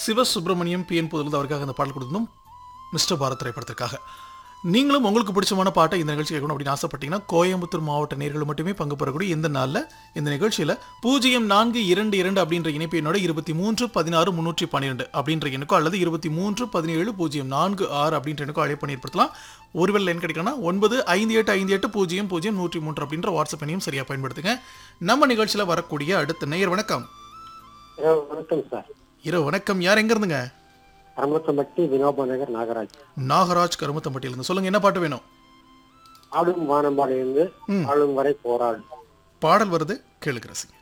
Sivasubramaniam B என் புதுலது அவருக்காக அந்த பாடல் கொடுத்ததும் மிஸ்டர் பாரத் திரைப்படத்திற்காக நீங்களும் உங்களுக்கு பிடிச்சமான பாட்டை இந்த நிகழ்ச்சி கேட்கணும் அப்படின்னு ஆசைப்பட்டீங்கன்னா கோயம்புத்தூர் மாவட்ட நேர்கள் மட்டுமே பங்கு பெறக்கூடிய இந்த நாளில் இந்த நிகழ்ச்சியில் பூஜ்ஜியம் நான்கு இரண்டு இரண்டு அப்படின்ற இணைப்பு என்னோட இருபத்தி மூன்று பதினாறு முன்னூற்றி பன்னிரெண்டு அப்படின்ற எண்ணுக்கோ அல்லது இருபத்தி மூன்று பதினேழு பூஜ்ஜியம் நான்கு ஆறு அப்படின்ற எண்ணுக்கோ அழைப்பு பண்ணியிருப்படுத்தலாம் ஒருவேளை எண் கிடைக்கலன்னா ஒன்பது ஐந்து எட்டு ஐந்து எட்டு பூஜ்ஜியம் பூஜ்ஜியம் நூற்றி மூன்று அப்படின்ற வாட்ஸ்அப் எண்ணையும் சரியாக பயன்படுத்துங்க நம்ம நிகழ்ச்சியில் வரக்கூடிய அடுத்த நேயர் வணக்கம் இரவு வணக்கம் சார் இரவு வணக்கம் யார் எங்க இருந்துங்க அரமத்தம்பட்டி வினோப நகர் நாகராஜ் நாகராஜ் கருமத்தம்பட்டியிலிருந்து சொல்லுங்க என்ன பாட்டு வேணும் ஆடும் வானம்பாடியிலிருந்து ம். ஆளும் வரை போராடும் பாடல் வருது கேளுங்க ரசிங்க